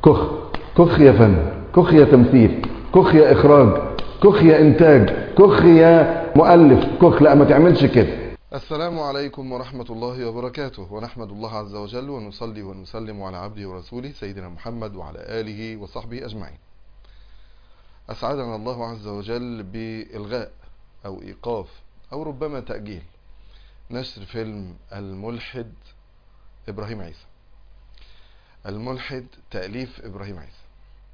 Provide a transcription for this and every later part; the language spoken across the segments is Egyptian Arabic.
كخ كخ يا فن كخ يا تمثيل كخ يا اخراج كخ يا انتاج كخ يا مؤلف كخ لا ما تعملش كده السلام عليكم ورحمة الله وبركاته ونحمد الله عز وجل ونصلي ونسلم على عبده ورسوله سيدنا محمد وعلى آله وصحبه أجمعين أسعدنا الله عز وجل بإلغاء أو إيقاف أو ربما تأجيل نشر فيلم الملحد إبراهيم عيسى الملحد تأليف إبراهيم عيسى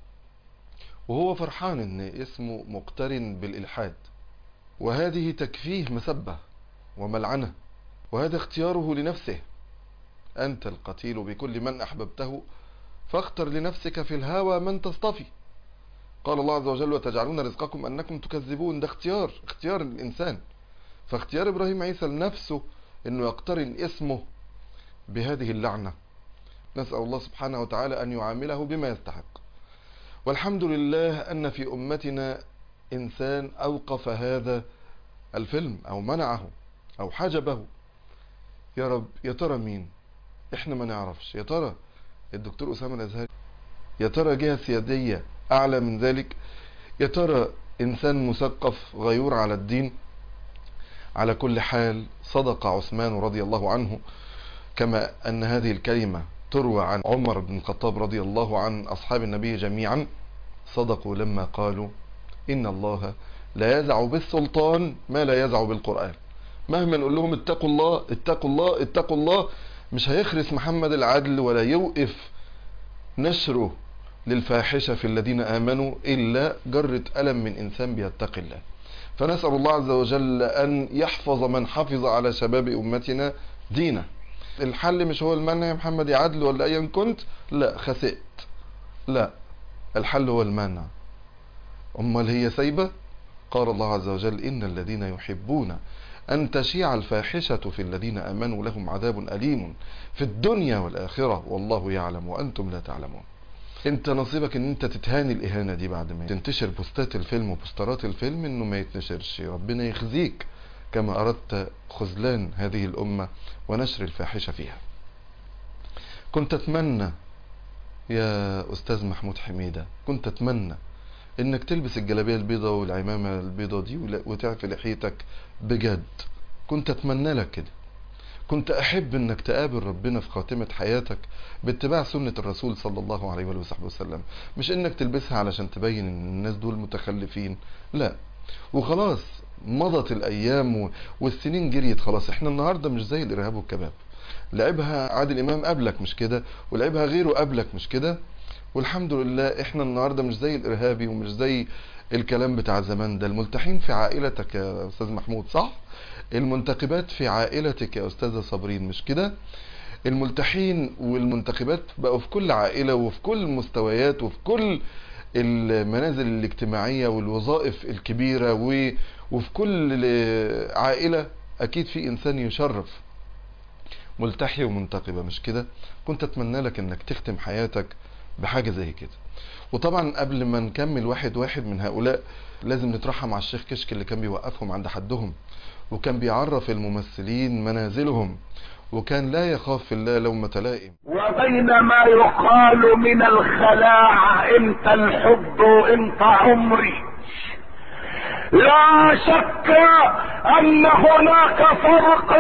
وهو فرحان ان اسمه مقترن بالإلحاد وهذه تكفيه مسبة وملعنة وهذا اختياره لنفسه أنت القتيل بكل من أحببته فاختر لنفسك في الهوى من تصطفي قال الله عز وجل وتجعلون رزقكم أنكم تكذبون ده اختيار اختيار الإنسان فاختيار إبراهيم عيسى لنفسه أنه يقترن اسمه بهذه اللعنة نسأل الله سبحانه وتعالى أن يعامله بما يستحق والحمد لله أن في أمتنا إنسان أوقف هذا الفيلم أو منعه أو حجبه يا رب يا ترى مين إحنا ما نعرفش يا ترى الدكتور أسامة الأزهري يا ترى جهة سيادية أعلى من ذلك يا ترى إنسان مثقف غيور على الدين على كل حال صدق عثمان رضي الله عنه كما أن هذه الكلمة تروى عن عمر بن الخطاب رضي الله عن أصحاب النبي جميعا صدقوا لما قالوا إن الله لا يزع بالسلطان ما لا يزع بالقرآن مهما نقول لهم اتقوا الله اتقوا الله اتقوا الله مش هيخرس محمد العدل ولا يوقف نشره للفاحشة في الذين آمنوا إلا جرة ألم من إنسان بيتقي الله فنسأل الله عز وجل أن يحفظ من حفظ على شباب أمتنا دينه الحل مش هو المنع يا محمد يا عدل ولا ايا كنت لا خسئت لا الحل هو المنع امال هي سايبه قال الله عز وجل ان الذين يحبون ان تشيع الفاحشه في الذين امنوا لهم عذاب اليم في الدنيا والاخره والله يعلم وانتم لا تعلمون انت نصيبك ان انت تتهاني الاهانه دي بعد ما تنتشر بوستات الفيلم وبوسترات الفيلم انه ما يتنشرش ربنا يخزيك كما أردت خذلان هذه الأمة ونشر الفاحشة فيها كنت أتمنى يا أستاذ محمود حميدة كنت أتمنى إنك تلبس الجلابية البيضة والعمامة البيضة دي وتعفي لحيتك بجد كنت أتمنى لك كده كنت أحب إنك تقابل ربنا في خاتمة حياتك باتباع سنة الرسول صلى الله عليه وصحبه وسلم مش إنك تلبسها علشان تبين إن الناس دول متخلفين لا وخلاص مضت الايام والسنين جريت خلاص احنا النهارده مش زي الارهاب والكباب لعبها عادل امام قبلك مش كده ولعبها غيره قبلك مش كده والحمد لله احنا النهارده مش زي الارهابي ومش زي الكلام بتاع زمان ده الملتحين في عائلتك يا استاذ محمود صح المنتخبات في عائلتك يا استاذه صابرين مش كده الملتحين والمنتخبات بقوا في كل عائله وفي كل المستويات وفي كل المنازل الاجتماعية والوظائف الكبيرة وفي كل عائلة أكيد في إنسان يشرف ملتحي ومنتقبة مش كده كنت أتمنى لك أنك تختم حياتك بحاجة زي كده وطبعا قبل ما نكمل واحد واحد من هؤلاء لازم نترحم على الشيخ كشك اللي كان بيوقفهم عند حدهم وكان بيعرف الممثلين منازلهم وكان لا يخاف في الله لومة لائم وبينما يقال من الخلاع انت الحب انت عمري لا شك ان هناك فرق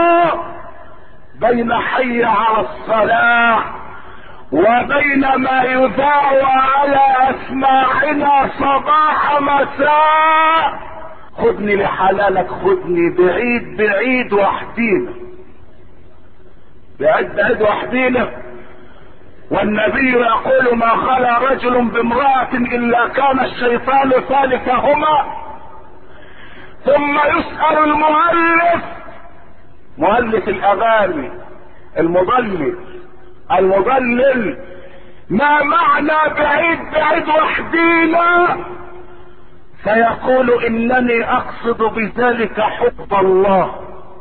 بين حي على الصلاة وبين ما يذاع على اسماعنا صباح مساء خذني لحلالك خذني بعيد بعيد وحدينا بعد بعد وحدينا والنبي يقول ما خلا رجل بامرأة الا كان الشيطان ثالثهما ثم يسأل المؤلف مؤلف الاغاني المضلل المضلل ما معنى بعيد بعيد وحدينا فيقول انني اقصد بذلك حب الله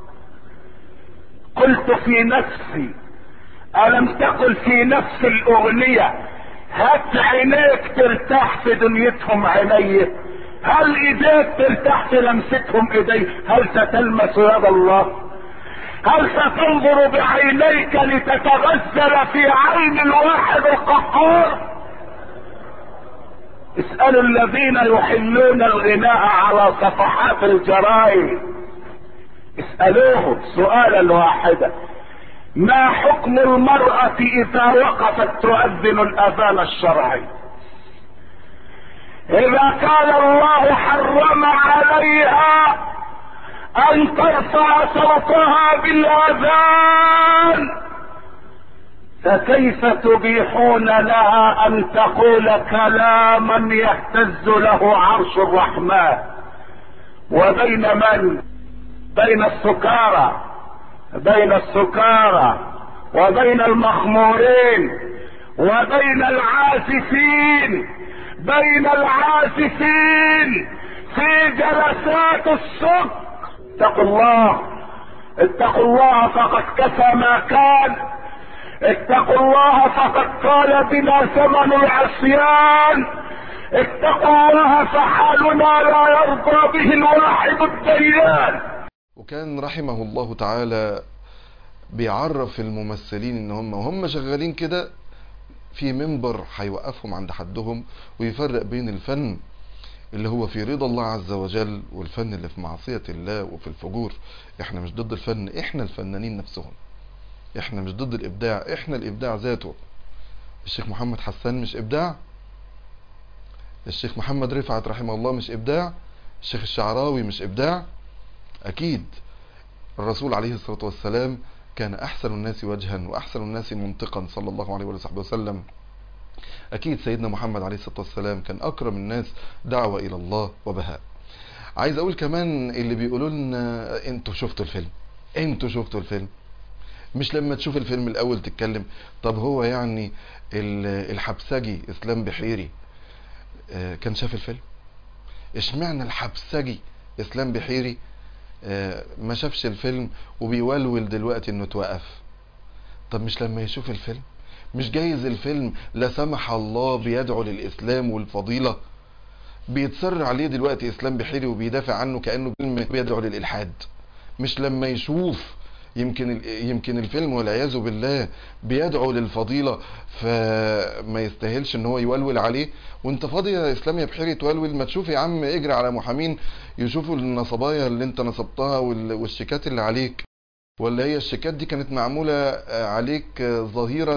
قلت في نفسي الم تقل في نفس الاغنية هات عينيك ترتاح في دنيتهم عيني هل ايديك ترتاح في لمستهم ايدي هل ستلمس يد الله هل ستنظر بعينيك لتتغزل في عين الواحد القهار اسألوا الذين يحلون الغناء على صفحات الجرائد اسألوهم سؤالا واحدا ما حكم المرأة اذا وقفت تؤذن الاذان الشرعي اذا كان الله حرم عليها ان ترفع صوتها بالاذان فكيف تبيحون لها ان تقول كلاما يهتز له عرش الرحمن وبين من بين السكارى بين السكارى وبين المخمورين وبين العازفين بين العازفين في جلسات الصدق اتقوا الله اتقوا الله فقد كفى ما كان اتقوا الله فقد قال بنا ثمن العصيان اتقوا الله فحالنا لا يرضى به الواحد الديان وكان رحمه الله تعالى بيعرف الممثلين ان هم وهم شغالين كده في منبر هيوقفهم عند حدهم ويفرق بين الفن اللي هو في رضا الله عز وجل والفن اللي في معصية الله وفي الفجور احنا مش ضد الفن احنا الفنانين نفسهم احنا مش ضد الابداع احنا الابداع ذاته الشيخ محمد حسان مش ابداع الشيخ محمد رفعت رحمه الله مش ابداع الشيخ الشعراوي مش ابداع اكيد الرسول عليه الصلاة والسلام كان احسن الناس وجها واحسن الناس منطقا صلى الله عليه وصحبه وسلم اكيد سيدنا محمد عليه الصلاة والسلام كان اكرم الناس دعوة الى الله وبهاء عايز اقول كمان اللي بيقولوا لنا انتوا شفتوا الفيلم انتوا شفتوا الفيلم مش لما تشوف الفيلم الاول تتكلم طب هو يعني الحبسجي اسلام بحيري كان شاف الفيلم اشمعنى الحبسجي اسلام بحيري ما شافش الفيلم وبيولول دلوقتي انه توقف طب مش لما يشوف الفيلم مش جايز الفيلم لا سمح الله بيدعو للاسلام والفضيلة بيتصر عليه دلوقتي اسلام بحيري وبيدافع عنه كأنه فيلم بيدعو للالحاد مش لما يشوف يمكن يمكن الفيلم والعياذ بالله بيدعو للفضيلة فما يستاهلش ان هو يولول عليه وانت فاضي يا اسلام يا بحيري تولول ما تشوف يا عم اجري على محامين يشوفوا النصبايا اللي انت نصبتها والشيكات اللي عليك ولا هي الشيكات دي كانت معمولة عليك ظهيرا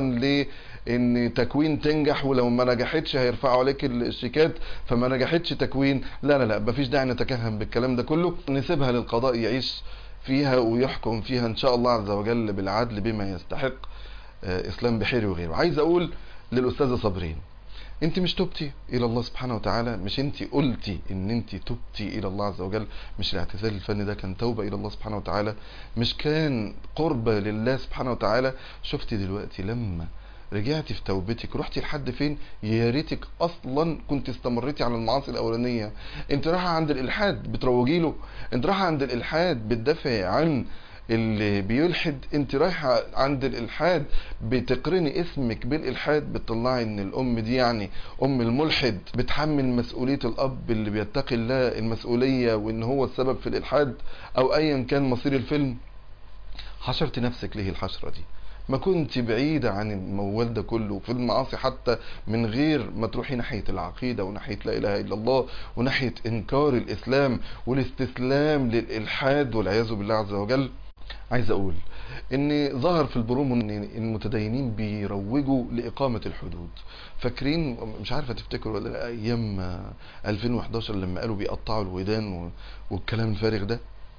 لان تكوين تنجح ولو ما نجحتش هيرفعوا عليك الشيكات فما نجحتش تكوين لا لا لا مفيش داعي نتكهن بالكلام ده كله نسيبها للقضاء يعيش فيها ويحكم فيها ان شاء الله عز وجل بالعدل بما يستحق اسلام بحيري وغيره عايز اقول للاستاذة صابرين انت مش تبتي الى الله سبحانه وتعالى مش انت قلتي ان انت تبتي الى الله عز وجل مش الاعتزال الفني ده كان توبة الى الله سبحانه وتعالى مش كان قربة لله سبحانه وتعالى شفتي دلوقتي لما رجعتي في توبتك رحتي لحد فين يا ريتك اصلا كنت استمريتي على المعاصي الاولانيه انت رايحه عند الالحاد بتروجي له انت رايحه عند الالحاد بتدافع عن اللي بيلحد انت رايحه عند الالحاد بتقرني اسمك بالالحاد بتطلعي ان الام دي يعني ام الملحد بتحمل مسؤوليه الاب اللي بيتقي الله المسؤوليه وان هو السبب في الالحاد او ايا كان مصير الفيلم حشرت نفسك ليه الحشره دي ما كنت بعيدة عن الموال ده كله في المعاصي حتى من غير ما تروحي ناحية العقيدة وناحية لا إله إلا الله وناحية إنكار الإسلام والاستسلام للإلحاد والعياذ بالله عز وجل عايز أقول إن ظهر في البرومو إن المتدينين بيروجوا لإقامة الحدود فاكرين مش عارفة تفتكروا ولا لا أيام 2011 لما قالوا بيقطعوا الودان والكلام الفارغ ده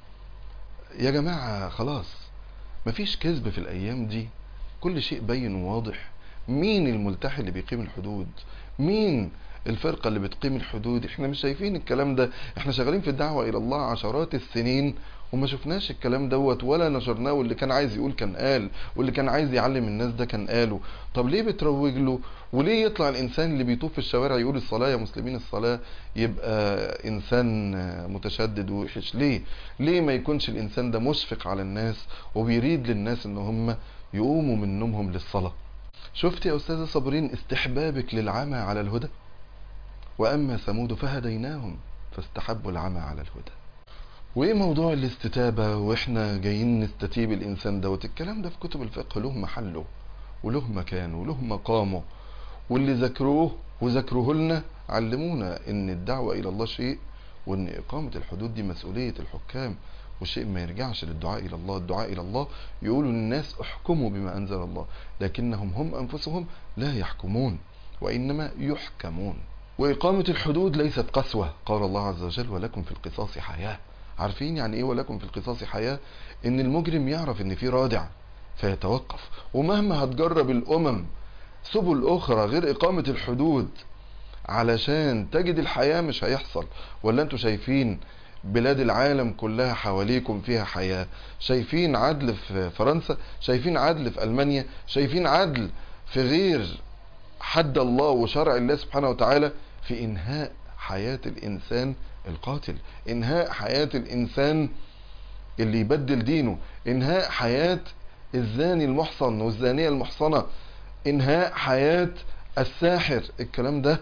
يا جماعة خلاص مفيش كذب في الايام دي كل شيء بين وواضح مين الملتحي اللي بيقيم الحدود مين الفرقة اللي بتقيم الحدود احنا مش شايفين الكلام ده احنا شغالين في الدعوة الى الله عشرات السنين وما شفناش الكلام دوت ولا نشرناه واللي كان عايز يقول كان قال واللي كان عايز يعلم الناس ده كان قاله طب ليه بتروج له وليه يطلع الانسان اللي بيطوف في الشوارع يقول الصلاة يا مسلمين الصلاة يبقى انسان متشدد ووحش ليه ليه ما يكونش الانسان ده مشفق على الناس وبيريد للناس ان هم يقوموا من نومهم للصلاة شفت يا استاذة صابرين استحبابك للعمى على الهدى واما ثمود فهديناهم فاستحبوا العمى على الهدى وايه موضوع الاستتابة واحنا جايين نستتيب الانسان دوت الكلام ده في كتب الفقه له محله وله مكانه وله مقامه واللي ذكروه وذكروه لنا علمونا ان الدعوة الى الله شيء وان اقامة الحدود دي مسؤولية الحكام وشيء ما يرجعش للدعاء الى الله الدعاء الى الله يقولوا للناس احكموا بما انزل الله لكنهم هم انفسهم لا يحكمون وانما يحكمون واقامة الحدود ليست قسوة قال الله عز وجل ولكم في القصاص حياة عارفين يعني ايه ولكم في القصاص حياة ان المجرم يعرف ان في رادع فيتوقف ومهما هتجرب الامم سبل اخرى غير اقامة الحدود علشان تجد الحياة مش هيحصل ولا انتوا شايفين بلاد العالم كلها حواليكم فيها حياة شايفين عدل في فرنسا شايفين عدل في ألمانيا شايفين عدل في غير حد الله وشرع الله سبحانه وتعالى في إنهاء حياة الإنسان القاتل إنهاء حياة الإنسان اللي يبدل دينه إنهاء حياة الزاني المحصن والزانية المحصنة إنهاء حياة الساحر الكلام ده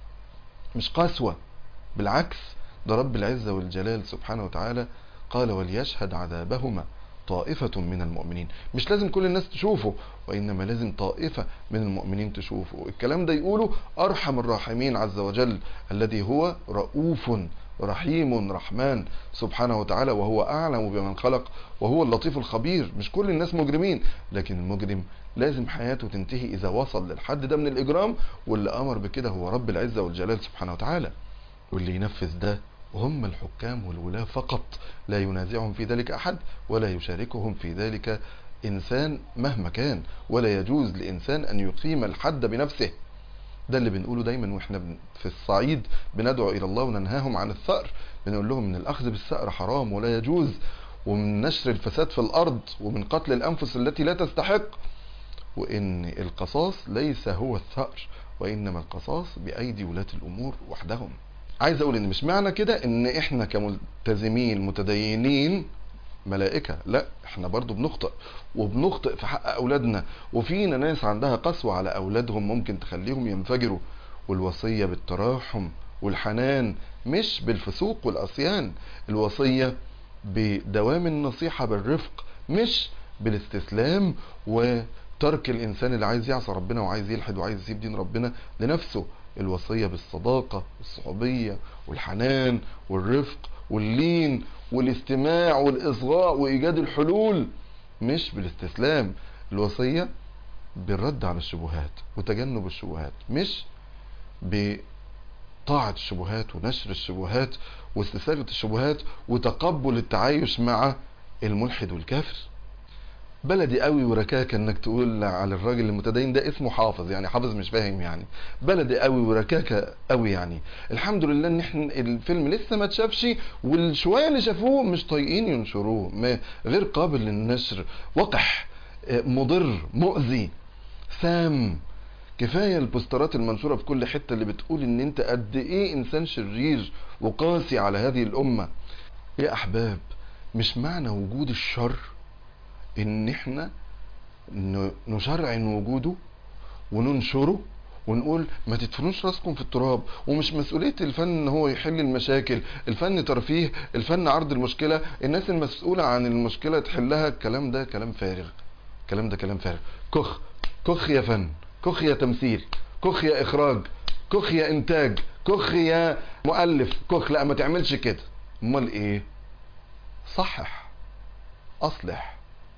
مش قسوة بالعكس ده رب العزة والجلال سبحانه وتعالى قال وليشهد عذابهما طائفة من المؤمنين مش لازم كل الناس تشوفه وإنما لازم طائفة من المؤمنين تشوفه الكلام ده يقوله أرحم الراحمين عز وجل الذي هو رؤوف رحيم رحمن سبحانه وتعالى وهو أعلم بمن خلق وهو اللطيف الخبير مش كل الناس مجرمين لكن المجرم لازم حياته تنتهي إذا وصل للحد ده من الإجرام واللي أمر بكده هو رب العزة والجلال سبحانه وتعالى واللي ينفذ ده هم الحكام والولاة فقط لا ينازعهم في ذلك أحد ولا يشاركهم في ذلك إنسان مهما كان ولا يجوز لإنسان أن يقيم الحد بنفسه ده اللي بنقوله دايما واحنا في الصعيد بندعو إلى الله وننهاهم عن الثأر بنقول لهم ان الأخذ بالثأر حرام ولا يجوز ومن نشر الفساد في الأرض ومن قتل الأنفس التي لا تستحق وإن القصاص ليس هو الثأر وإنما القصاص بأيدي ولاة الأمور وحدهم عايز اقول ان مش معنى كده ان احنا كملتزمين متدينين ملائكة لا احنا برضو بنخطئ وبنخطئ في حق اولادنا وفينا ناس عندها قسوة على اولادهم ممكن تخليهم ينفجروا والوصية بالتراحم والحنان مش بالفسوق والعصيان الوصية بدوام النصيحة بالرفق مش بالاستسلام وترك الانسان اللي عايز يعصى ربنا وعايز يلحد وعايز يسيب دين ربنا لنفسه الوصية بالصداقة والصحوبية والحنان والرفق واللين والاستماع والإصغاء وإيجاد الحلول مش بالاستسلام الوصية بالرد على الشبهات وتجنب الشبهات مش بطاعة الشبهات ونشر الشبهات واستساغة الشبهات وتقبل التعايش مع الملحد والكافر بلدي قوي وركاكه انك تقول على الراجل المتدين ده اسمه حافظ يعني حافظ مش فاهم يعني بلدي قوي وركاكه قوي يعني الحمد لله ان احنا الفيلم لسه ما اتشافش والشويه اللي شافوه مش طايقين ينشروه ما غير قابل للنشر وقح مضر مؤذي سام كفايه البوسترات المنشوره في كل حته اللي بتقول ان انت قد ايه انسان شرير وقاسي على هذه الامه يا احباب مش معنى وجود الشر ان احنا نشرعن وجوده وننشره ونقول ما تدفنوش راسكم في التراب ومش مسؤولية الفن ان هو يحل المشاكل الفن ترفيه الفن عرض المشكلة الناس المسؤولة عن المشكلة تحلها الكلام ده كلام فارغ الكلام ده كلام فارغ كخ كخ يا فن كخ يا تمثيل كخ يا اخراج كخ يا انتاج كخ يا مؤلف كخ لا ما تعملش كده امال ايه صحح اصلح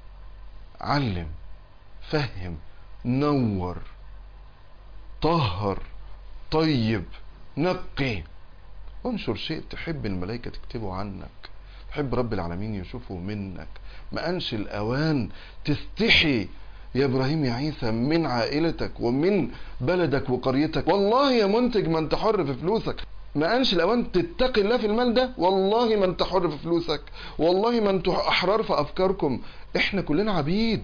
علم فهم نور طهر طيب نقي انشر شيء تحب الملائكة تكتبه عنك تحب رب العالمين يشوفه منك ما أنش الأوان تستحي يا إبراهيم يا عيسى من عائلتك ومن بلدك وقريتك والله يا منتج ما انت حر في فلوسك ما أنش الأوان تتقي الله في المال ده والله ما انت حر في فلوسك والله ما انتوا أحرار في أفكاركم احنا كلنا عبيد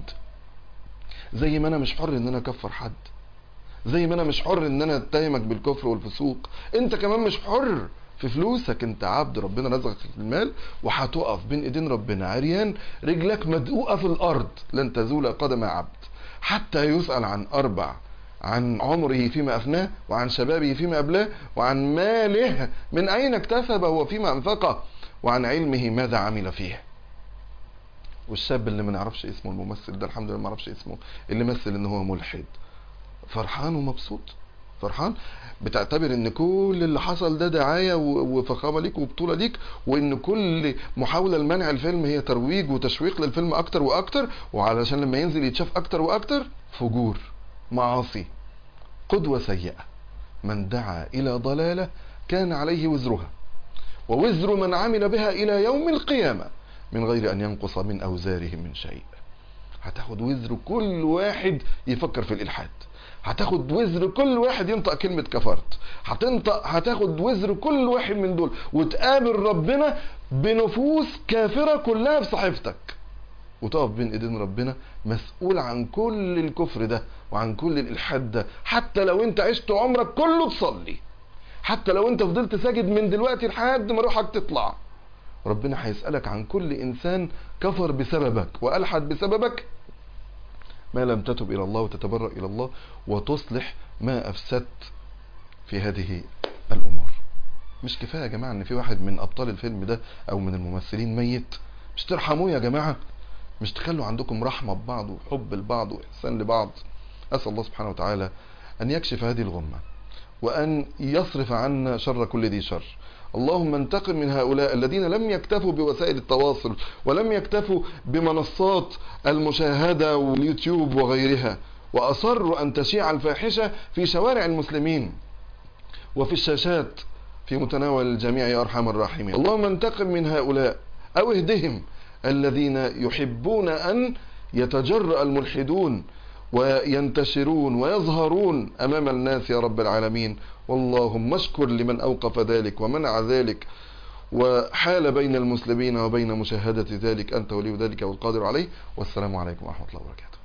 زي ما أنا مش حر إن أنا أكفر حد زي ما أنا مش حر إن أنا أتهمك بالكفر والفسوق أنت كمان مش حر في فلوسك انت عبد ربنا رزقك في المال وهتقف بين ايدين ربنا عريان رجلك مدقوقه في الارض لن تزول قدم عبد حتى يسال عن اربع عن عمره فيما أفناه وعن شبابه فيما أبلاه وعن ماله من أين اكتسبه وفيما أنفقه وعن علمه ماذا عمل فيه والشاب اللي ما نعرفش اسمه الممثل ده الحمد لله ما نعرفش اسمه اللي مثل ان هو ملحد فرحان ومبسوط فرحان بتعتبر ان كل اللي حصل ده دعايه و- وفخامه ليك وبطوله ليك وان كل محاوله لمنع الفيلم هي ترويج وتشويق للفيلم اكتر واكتر وعلشان لما ينزل يتشاف اكتر واكتر فجور معاصي قدوه سيئه من دعا الى ضلاله كان عليه وزرها ووزر من عمل بها الى يوم القيامه من غير ان ينقص من اوزارهم من شيء هتاخد وزر كل واحد يفكر في الالحاد هتاخد وزر كل واحد ينطق كلمة كفرت هتنطق هتاخد وزر كل واحد من دول وتقابل ربنا بنفوس كافرة كلها بصحيفتك وتقف بين ايدين ربنا مسؤول عن كل الكفر ده وعن كل الالحاد ده حتى لو انت عشت عمرك كله تصلي حتى لو انت فضلت ساجد من دلوقتي لحد ما روحك تطلع ربنا هيسألك عن كل انسان كفر بسببك والحد بسببك ما لم تتب الى الله وتتبرأ الى الله وتصلح ما افسدت في هذه الامور مش كفايه يا جماعه ان في واحد من ابطال الفيلم ده او من الممثلين ميت مش ترحموه يا جماعه مش تخلوا عندكم رحمه ببعض وحب لبعض واحسان لبعض اسال الله سبحانه وتعالى ان يكشف هذه الغمه وأن يصرف عنا شر كل ذي شر اللهم انتقم من هؤلاء الذين لم يكتفوا بوسائل التواصل ولم يكتفوا بمنصات المشاهدة واليوتيوب وغيرها وأصروا أن تشيع الفاحشة في شوارع المسلمين وفي الشاشات في متناول الجميع يا أرحم الراحمين اللهم انتقم من هؤلاء أو اهدهم الذين يحبون أن يتجرأ الملحدون وينتشرون ويظهرون أمام الناس يا رب العالمين واللهم اشكر لمن أوقف ذلك ومنع ذلك وحال بين المسلمين وبين مشاهدة ذلك أنت ولي ذلك والقادر عليه والسلام عليكم ورحمة الله وبركاته